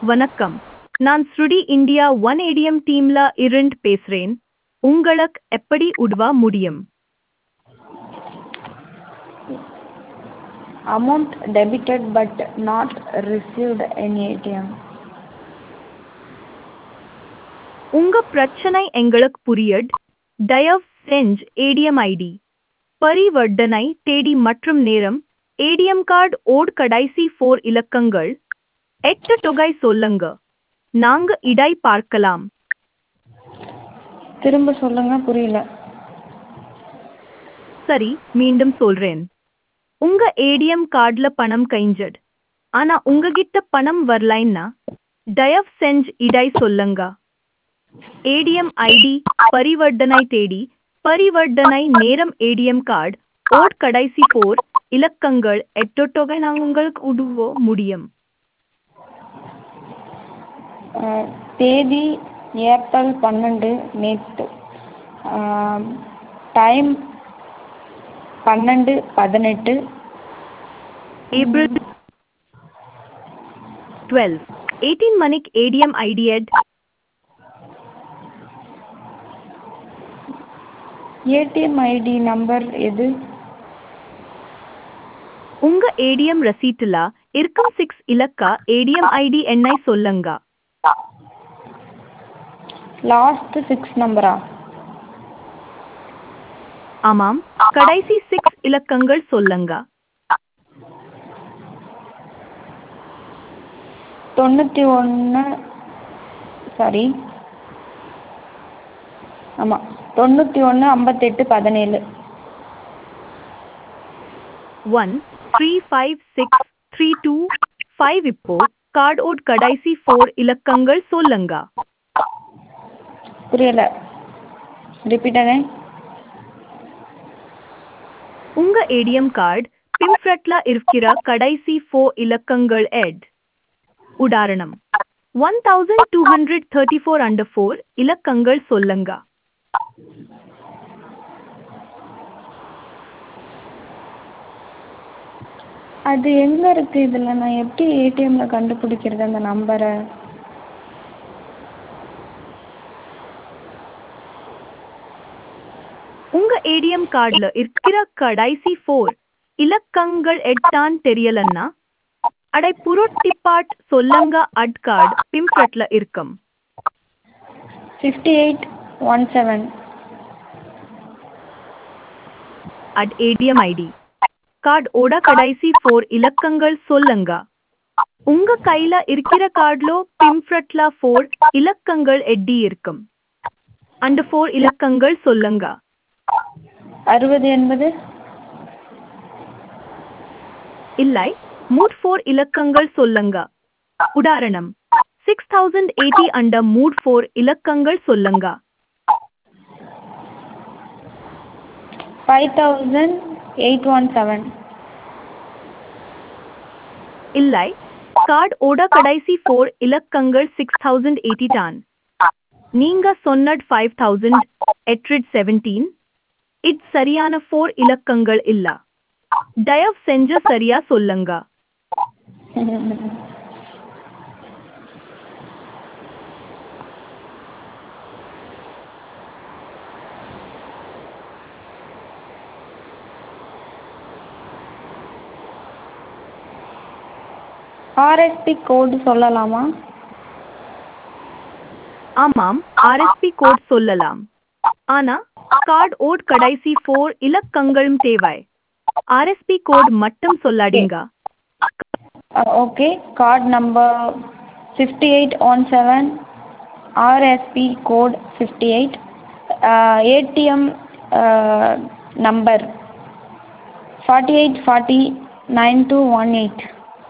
வணக்கம் நான் ஸ்ருடி இந்தியா ஒன் ஏடிஎம் டீம்ல இருந்து பேசுறேன் உங்களுக்கு எப்படி உதவ முடியும் amount debited but not received in ATM. உங்க பிரச்சனை எங்களுக்கு புரியட் தயவு செஞ்சு ஏடிஎம் ஐடி பரிவர்த்தனை தேதி மற்றும் நேரம் ஏடிஎம் கார்டு ஓட் கடைசி ஃபோர் இலக்கங்கள் எட்டு தொகை சொல்லுங்க நாங்க இடை பார்க்கலாம் திரும்ப சொல்லுங்க புரியல சரி மீண்டும் சொல்றேன் உங்க ஏடிஎம் கார்டுல பணம் கைஞ்சட் ஆனா உங்ககிட்ட பணம் வரலைன்னா தயவு செஞ்சு இடை சொல்லுங்க ஏடிஎம் ஐடி பரிவர்த்தனை தேடி பரிவர்த்தனை நேரம் ஏடிஎம் கார்டு ஓட் கடைசி போர் இலக்கங்கள் எட்டு தொகை நாங்கள் உங்களுக்கு உதவ முடியும் அஹ், தேதி ஏப்ரல் பன்னெண்டு நேற்று டைம் பன்னெண்டு பதினெட்டு ஏப்ரல் டுவெல் எயிட்டீன் மணிக்கு ஏடிஎம் ஐடி எட் ஏடிஎம் ஐடி நம்பர் எது உங்க ஏடிஎம் ரசீட்டுல இருக்கும் சிக்ஸ் இலக்க ஏடிஎம் ஐடி எண்ணை சொல்லுங்க லாஸ்ட் சிக்ஸ் நம்பரா ஆமாம் கடைசி சிக்ஸ் இலக்கங்கள் சொல்லுங்க தொண்ணூற்றி ஒன்று சாரி ஆமாம் தொண்ணூற்றி ஒன்று ஐம்பத்தெட்டு பதினேழு one three five six three two five இப்போ கார்டு ஓட் கடைசி ஃபோர் இலக்கங்கள் சொல்லுங்க புரியல ரிப்பீட் அகைன் உங்க ஏடிஎம் கார்டு பின்ஃப்ரட்ல இருக்கிற கடைசி ஃபோர் இலக்கங்கள் எட் உதாரணம் one thousand two hundred thirty four அண்டர் ஃபோர் இலக்கங்கள் சொல்லுங்க அது எங்கே இருக்குது இதில் நான் எப்படி ஏடிஎம்மில் கண்டுபிடிக்கிறது அந்த நம்பரை உங்க ஏடிஎம் கார்டுல இருக்கிற கடைசி ஃபோர் இலக்கங்கள் எட்டான் தெரியலன்னா அடை புரொட்டிப்பாட் சொல்லுங்க அட் கார்டு பிம்ஃப்ரட்ல இருக்கும் ஃபிஃப்டி எயிட் ஒன் செவன் அட் ஏடிஎம் ஐடி கார்டு ஓட கடைசி ஃபோர் இலக்கங்கள் சொல்லுங்க உங்க கையில இருக்கிற கார்டுல பிம்ஃப்ரட்ல ஃபோர் இலக்கங்கள் எட்டி இருக்கும் அந்த ஃபோர் இலக்கங்கள் சொல்லுங்க அறுபது எண்பது இல்லை மூட் ஃபோர் இலக்கங்கள் சொல்லுங்க உதாரணம் சிக்ஸ் தௌசண்ட் எயிட்டி அண்டர் மூட் ஃபோர் இலக்கங்கள் சொல்லுங்க five thousand eight one seven இல்லை கார்டு ஓட கடைசி ஃபோர் இலக்கங்கள் சிக்ஸ் தௌசண்ட் எயிட்டி தான் நீங்க சொன்னட் ஃபைவ் தௌசண்ட் எட்ரிட் செவன்டீன் இது சரியான ஃபோர் இலக்கங்கள் இல்ல தயவு செஞ்சு சரியா சொல்லுங்க ஆர்எஸ்பி கோடு சொல்லலாமா ஆமாம் ஆர்எஸ்பி கோட் சொல்லலாம் ஆனா கார்டு ஓட் கடைசி ஃபோர் இலக்கங்களும் தேவை ஆர்எஸ்பி கோட் மட்டும் சொல்லாதீங்க okay card number fifty eight one seven RSP code fifty eight ATM number forty eight forty nine two one eight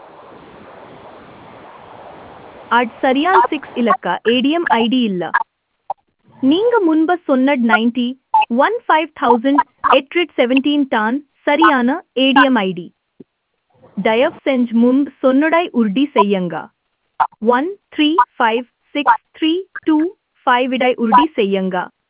அட் சரியான சிக்ஸ் இலக்க ஏடிஎம் ஐடி இல்ல நீங்க முன்பு சொன்னட் நைன்டி ஒன் ஃபைவ் தௌசண்ட் எட்ரிட் செவன்டீன் தான் சரியான ஏடிஎம் ஐடி தயவு செஞ்சு முன்பு சொன்னடை உறுதி செய்யுங்க one three five six three two five இடை உறுதி செய்யுங்க